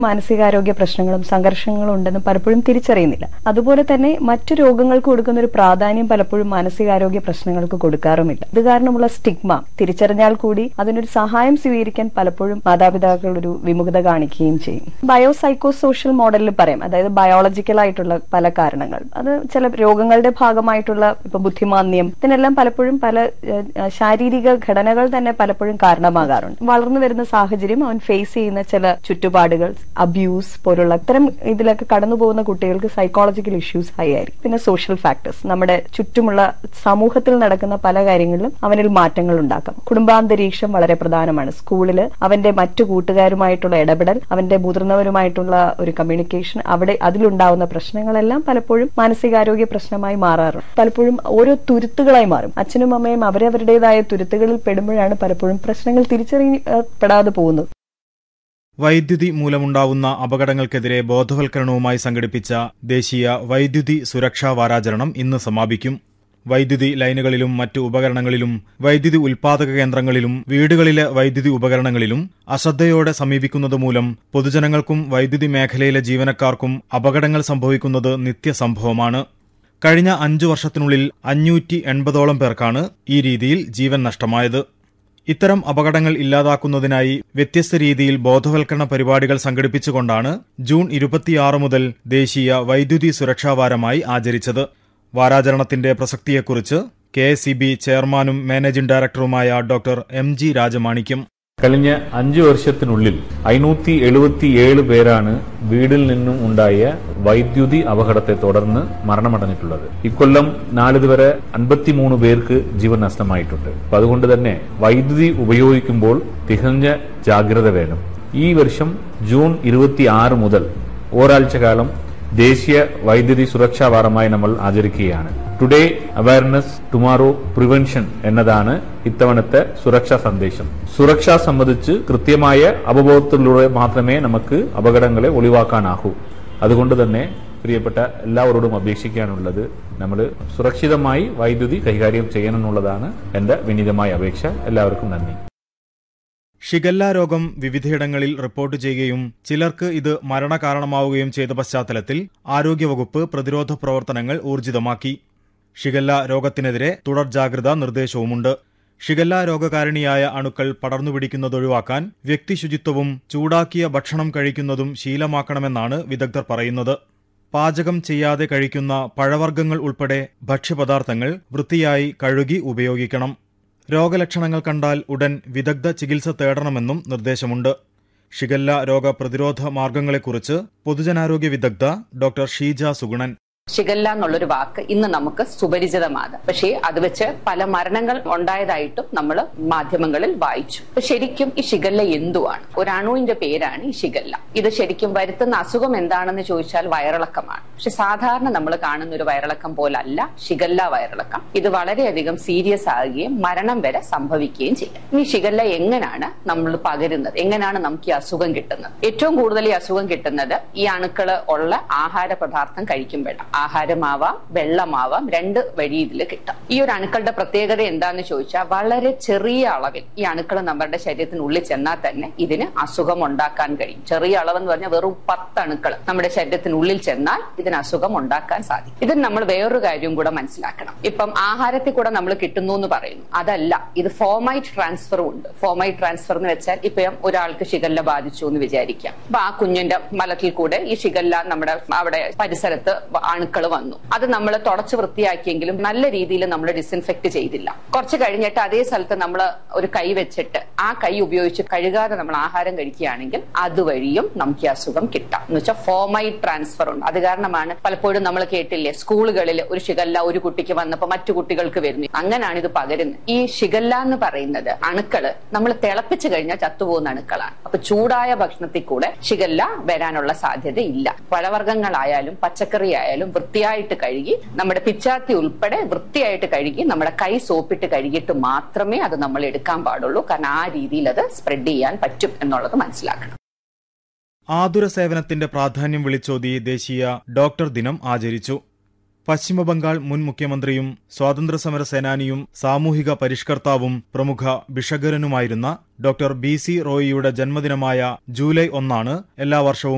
മാനസികാരോഗ്യ പ്രശ്നങ്ങളും സംഘർഷങ്ങളും ഉണ്ടെന്ന് പലപ്പോഴും തിരിച്ചറിയുന്നില്ല അതുപോലെ തന്നെ മറ്റു രോഗങ്ങൾക്ക് കൊടുക്കുന്ന ഒരു പ്രാധാന്യം പലപ്പോഴും മാനസികാരോഗ്യ പ്രശ്നങ്ങൾക്ക് കൊടുക്കാറുമില്ല ഇത് കാരണമുള്ള സ്റ്റിഗ്മ തിരിച്ചറിഞ്ഞാൽ കൂടി അതിനൊരു സഹായം സ്വീകരിക്കാൻ പലപ്പോഴും മാതാപിതാക്കൾ ഒരു വിമുഖത കാണിക്കുകയും ചെയ്യും ബയോസൈക്കോ സോഷ്യൽ മോഡലിൽ പറയാം അതായത് ബയോളജിക്കൽ ആയിട്ടുള്ള പല കാരണങ്ങൾ അത് ചില രോഗങ്ങളുടെ ഭാഗമായിട്ടുള്ള ഇപ്പൊ ബുദ്ധിമാന്യം ഇതിനെല്ലാം പലപ്പോഴും പല ഏഹ്, ശാരീരിക ഘടനകൾ തന്നെ പലപ്പോഴും കാരണമാകാറുണ്ട് വളർന്നു വരുന്ന സാഹചര്യം അവൻ ഫേസ് ചെയ്യുന്ന ചില ചുറ്റുപാടുകൾ അബ്യൂസ് പോലുള്ള ഇത്തരം ഇതിലൊക്കെ കടന്നു പോകുന്ന കുട്ടികൾക്ക് സൈക്കോളജിക്കൽ ഇഷ്യൂസ് ഹൈ ആയിരിക്കും പിന്നെ സോഷ്യൽ ഫാക്ടേഴ്സ് നമ്മുടെ ചുറ്റുമുള്ള സമൂഹത്തിൽ നടക്കുന്ന പല കാര്യങ്ങളിലും അവനിൽ മാറ്റങ്ങൾ ഉണ്ടാക്കാം കുടുംബാന്തരീക്ഷം വളരെ പ്രധാനമാണ് സ്കൂളിൽ അവന്റെ മറ്റു കൂട്ടുകാരുമായിട്ടുള്ള ഇടപെടൽ അവന്റെ മുതിർന്നവരുമായിട്ടുള്ള ഒരു കമ്മ്യൂണിക്കേഷൻ അവിടെ അതിലുണ്ടാവുന്ന പ്രശ്നങ്ങളെല്ലാം പലപ്പോഴും മാനസികാരോഗ്യ പ്രശ്നമായി മാറാറുണ്ട് പലപ്പോഴും ഓരോ തുരുത്തുകളായി മാറും അച്ഛനും അമ്മയും അവരവരുടേതായ തുരുത്തുകളിൽ പെടുമ്പോഴാണ് പലപ്പോഴും പ്രശ്നങ്ങൾ തിരിച്ചറിയപ്പെടാതെ പോകുന്നത് വൈദ്യുതി മൂലമുണ്ടാവുന്ന അപകടങ്ങൾക്കെതിരെ ബോധവൽക്കരണവുമായി സംഘടിപ്പിച്ച ദേശീയ വൈദ്യുതി സുരക്ഷാ വാരാചരണം ഇന്ന് സമാപിക്കും വൈദ്യുതി ലൈനുകളിലും മറ്റു ഉപകരണങ്ങളിലും വൈദ്യുതി ഉൽപാദക കേന്ദ്രങ്ങളിലും വീടുകളിലെ വൈദ്യുതി ഉപകരണങ്ങളിലും അശ്രദ്ധയോടെ സമീപിക്കുന്നത് മൂലം പൊതുജനങ്ങൾക്കും വൈദ്യുതി മേഖലയിലെ ജീവനക്കാർക്കും അപകടങ്ങൾ സംഭവിക്കുന്നത് നിത്യസംഭവമാണ് കഴിഞ്ഞ അഞ്ചു വർഷത്തിനുള്ളിൽ അഞ്ഞൂറ്റി എൺപതോളം പേർക്കാണ് ഈ രീതിയിൽ ജീവൻ നഷ്ടമായത് ഇത്തരം അപകടങ്ങൾ ഇല്ലാതാക്കുന്നതിനായി വ്യത്യസ്ത രീതിയിൽ ബോധവൽക്കരണ പരിപാടികൾ സംഘടിപ്പിച്ചുകൊണ്ടാണ് ജൂൺ ഇരുപത്തിയാറ് മുതൽ ദേശീയ വൈദ്യുതി സുരക്ഷാ വാരമായി ആചരിച്ചത് വാരാചരണത്തിന്റെ പ്രസക്തിയെക്കുറിച്ച് കെ എസ് ചെയർമാനും മാനേജിംഗ് ഡയറക്ടറുമായ ഡോക്ടർ എം ജി രാജമാണിക്യം കഴിഞ്ഞ അഞ്ചു വർഷത്തിനുള്ളിൽ അഞ്ഞൂറ്റി എഴുപത്തിയേഴ് പേരാണ് വീടിൽ നിന്നും ഉണ്ടായ വൈദ്യുതി അപകടത്തെ തുടർന്ന് മരണമടഞ്ഞിട്ടുള്ളത് ഇക്കൊല്ലം നാളിതുവരെ അൻപത്തിമൂന്ന് പേർക്ക് ജീവൻ നഷ്ടമായിട്ടുണ്ട് അപ്പൊ അതുകൊണ്ട് തന്നെ വൈദ്യുതി ഉപയോഗിക്കുമ്പോൾ തികഞ്ഞ ജാഗ്രത വേണം ഈ വർഷം ജൂൺ ഇരുപത്തി ആറ് മുതൽ ഒരാഴ്ച കാലം ദേശീയ വൈദ്യുതി സുരക്ഷാ വാരമായി നമ്മൾ ആചരിക്കുകയാണ് ടുഡേ അവയർനെസ് ടുമാറോ പ്രിവെൻഷൻ എന്നതാണ് ഇത്തവണത്തെ സുരക്ഷാ സന്ദേശം സുരക്ഷ സംബന്ധിച്ച് കൃത്യമായ അവബോധത്തിലൂടെ മാത്രമേ നമുക്ക് അപകടങ്ങളെ ഒഴിവാക്കാനാകൂ അതുകൊണ്ട് തന്നെ പ്രിയപ്പെട്ട എല്ലാവരോടും അപേക്ഷിക്കാനുള്ളത് നമ്മൾ സുരക്ഷിതമായി വൈദ്യുതി കൈകാര്യം ചെയ്യണമെന്നുള്ളതാണ് എന്റെ വിനീതമായ അപേക്ഷ എല്ലാവർക്കും നന്ദി ഷിഗല്ല രോഗം വിവിധയിടങ്ങളിൽ റിപ്പോർട്ട് ചെയ്യുകയും ചിലർക്ക് ഇത് മരണകാരണമാവുകയും ചെയ്ത പശ്ചാത്തലത്തിൽ ആരോഗ്യവകുപ്പ് പ്രതിരോധ പ്രവർത്തനങ്ങൾ ഊർജിതമാക്കി ഷിഗല്ല രോഗത്തിനെതിരെ തുടർ ജാഗ്രതാ നിർദ്ദേശവുമുണ്ട് ഷിഗല്ല രോഗകാരിണിയായ അണുക്കൾ പടർന്നുപിടിക്കുന്നത് ഒഴിവാക്കാൻ വ്യക്തിശുചിത്വവും ചൂടാക്കിയ ഭക്ഷണം കഴിക്കുന്നതും ശീലമാക്കണമെന്നാണ് വിദഗ്ധർ പറയുന്നത് പാചകം ചെയ്യാതെ കഴിക്കുന്ന പഴവർഗ്ഗങ്ങൾ ഉൾപ്പെടെ ഭക്ഷ്യപദാർത്ഥങ്ങൾ വൃത്തിയായി കഴുകി ഉപയോഗിക്കണം രോഗലക്ഷണങ്ങൾ കണ്ടാൽ ഉടൻ വിദഗ്ധ ചികിത്സ തേടണമെന്നും നിർദ്ദേശമുണ്ട് ഷിഗല്ല രോഗപ്രതിരോധ മാർഗങ്ങളെക്കുറിച്ച് പൊതുജനാരോഗ്യ വിദഗ്ധ ഡോക്ടർ ഷീജ സുഗുണൻ ഷിഗല്ല എന്നുള്ളൊരു വാക്ക് ഇന്ന് നമുക്ക് സുപരിചിതമാണ് പക്ഷേ അത് വെച്ച് പല മരണങ്ങൾ ഉണ്ടായതായിട്ടും നമ്മൾ മാധ്യമങ്ങളിൽ വായിച്ചു അപ്പൊ ശരിക്കും ഈ ഷിഗല്ല എന്തുവാണ് ഒരു അണുവിന്റെ പേരാണ് ഈ ഷിഗല്ല ഇത് ശരിക്കും വരുത്തുന്ന അസുഖം എന്താണെന്ന് ചോദിച്ചാൽ വയറിളക്കമാണ് പക്ഷെ സാധാരണ നമ്മൾ കാണുന്ന ഒരു വയറിളക്കം പോലല്ല ഷിഗല്ല വയറിളക്കം ഇത് വളരെയധികം സീരിയസ് ആകുകയും മരണം വരെ സംഭവിക്കുകയും ചെയ്യും ഇനി ഷിഗല്ല എങ്ങനെയാണ് നമ്മൾ പകരുന്നത് എങ്ങനെയാണ് നമുക്ക് ഈ അസുഖം കിട്ടുന്നത് ഏറ്റവും കൂടുതൽ ഈ അസുഖം കിട്ടുന്നത് ഈ അണുക്കള് ഉള്ള ആഹാര പദാർത്ഥം കഴിക്കുമ്പോഴാണ് ആഹാരമാവാം വെള്ളമാവാം രണ്ട് വഴി ഇതിൽ കിട്ടാം ഈ ഒരു അണുക്കളുടെ പ്രത്യേകത എന്താന്ന് ചോദിച്ചാൽ വളരെ ചെറിയ അളവിൽ ഈ അണുക്കൾ നമ്മുടെ ശരീരത്തിനുള്ളിൽ ചെന്നാൽ തന്നെ ഇതിന് അസുഖം ഉണ്ടാക്കാൻ കഴിയും ചെറിയ അളവെന്ന് പറഞ്ഞാൽ വെറും പത്ത് അണുക്കൾ നമ്മുടെ ശരീരത്തിനുള്ളിൽ ചെന്നാൽ ഇതിന് അസുഖം ഉണ്ടാക്കാൻ സാധിക്കും ഇതിന് നമ്മൾ വേറൊരു കാര്യം കൂടെ മനസ്സിലാക്കണം ഇപ്പം ആഹാരത്തിൽ കൂടെ നമ്മൾ കിട്ടുന്നു എന്ന് പറയുന്നു അതല്ല ഇത് ഫോമൈറ്റ് ട്രാൻസ്ഫറും ഉണ്ട് ഫോമൈറ്റ് ട്രാൻസ്ഫർ എന്ന് വെച്ചാൽ ഇപ്പം ഒരാൾക്ക് ഷിഗല്ല ബാധിച്ചു എന്ന് വിചാരിക്കാം അപ്പൊ ആ കുഞ്ഞിന്റെ മലത്തിൽ കൂടെ ഈ ഷിഗല്ല നമ്മുടെ അവിടെ പരിസരത്ത് അണുക്കൾ വന്നു അത് നമ്മൾ തുടച്ച് വൃത്തിയാക്കിയെങ്കിലും നല്ല രീതിയിൽ നമ്മൾ ഡിസിൻഫെക്ട് ചെയ്തില്ല കുറച്ച് കഴിഞ്ഞിട്ട് അതേ സ്ഥലത്ത് നമ്മൾ ഒരു കൈ വെച്ചിട്ട് ആ കൈ ഉപയോഗിച്ച് കഴുകാതെ നമ്മൾ ആഹാരം കഴിക്കുകയാണെങ്കിൽ അതുവഴിയും നമുക്ക് ഈ അസുഖം കിട്ടാം എന്ന് വെച്ചാൽ ഫോമൈറ്റ് ട്രാൻസ്ഫർ ഉണ്ട് അത് കാരണമാണ് പലപ്പോഴും നമ്മൾ കേട്ടില്ലേ സ്കൂളുകളിൽ ഒരു ഷിഗല്ല ഒരു കുട്ടിക്ക് വന്നപ്പോൾ മറ്റു കുട്ടികൾക്ക് വരുന്നു അങ്ങനെയാണ് ഇത് പകരുന്നത് ഈ ഷിഗല്ല എന്ന് പറയുന്നത് അണുക്കള് നമ്മൾ തിളപ്പിച്ചു കഴിഞ്ഞാൽ ചത്തുപോകുന്ന അണുക്കളാണ് അപ്പൊ ചൂടായ ഭക്ഷണത്തിൽ കൂടെ ഷിഗല്ല വരാനുള്ള സാധ്യത ഇല്ല പഴവർഗ്ഗങ്ങളായാലും പച്ചക്കറി ആയാലും വൃത്തിയായിട്ട് കഴുകി നമ്മുടെ പിച്ചാത്തി ഉൾപ്പെടെ വൃത്തിയായിട്ട് കഴുകി നമ്മുടെ കൈ സോപ്പിട്ട് കഴുകിയിട്ട് മാത്രമേ അത് നമ്മൾ എടുക്കാൻ പാടുള്ളൂ കാരണം ആ രീതിയിൽ അത് സ്പ്രെഡ് ചെയ്യാൻ പറ്റും എന്നുള്ളത് മനസ്സിലാക്കണം ആതുര സേവനത്തിന്റെ പ്രാധാന്യം വിളിച്ചോതി ദേശീയ ഡോക്ടർ ദിനം ആചരിച്ചു പശ്ചിമബംഗാൾ മുൻ മുഖ്യമന്ത്രിയും സ്വാതന്ത്ര്യസമര സേനാനിയും സാമൂഹിക പരിഷ്കർത്താവും പ്രമുഖ ബിഷഗരനുമായിരുന്ന ഡോക്ടർ ബി സി റോയിയുടെ ജന്മദിനമായ ജൂലൈ ഒന്നാണ് എല്ലാ വർഷവും